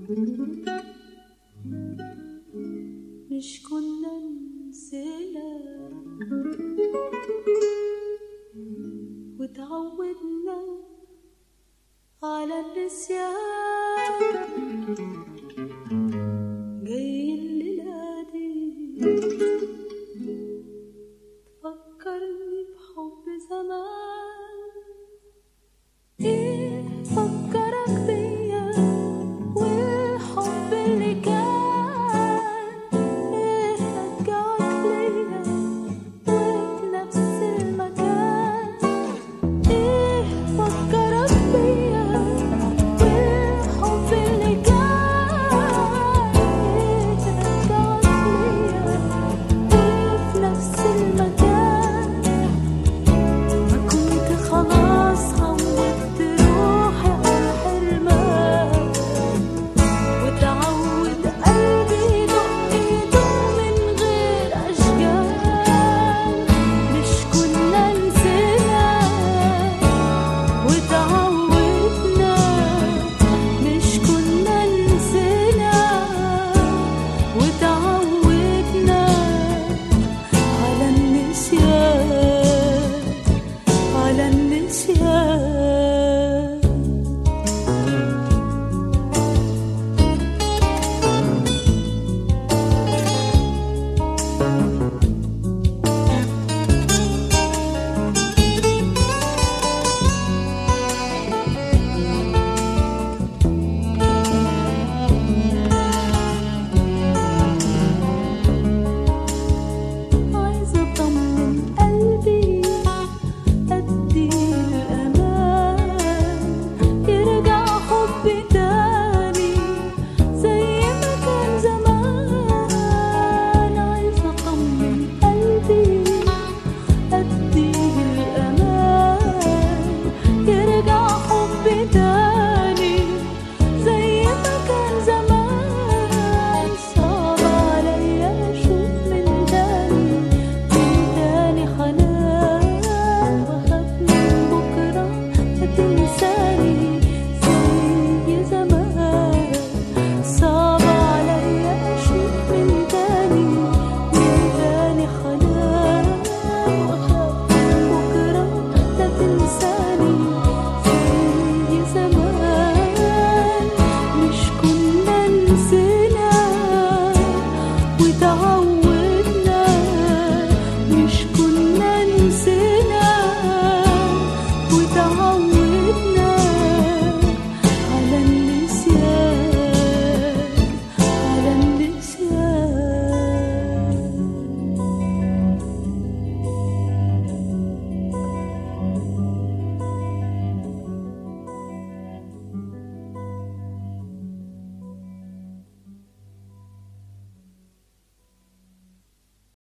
مش كنا نسينا وتعودنا على النسيان جاي الليلة دي تفكرني بحب زمان ايه فكرك بيا والحب اللي كان ايه رجعك ليا وفي نفس المكان ايه فكرك بيا والحب اللي كان ايه رجعك ليا وفي نفس المكان ما كنت خلاص عودت روحي على حرمان وتعود قلبي يدق يدق من غير أشجان مش كنا نسينا وتعودنا مش كنا نسينا وتعودنا على النسيان على النسيان عايزة أطمن قلبي أدي الأمان يرجع حبي تاني زي ما كان زمان عايزة أطمن قلبي أدي الأمان يرجع حبي تاني زي ما كان زمان صعب عليا أشوف من تاني من تاني حنان وأخاف من بكرة هتنساني زي زمان صعب عليا أشوف من تاني من تاني حنان وأخاف من بكرة هتنساني زي زمان مش كنا نسينا وتعودنا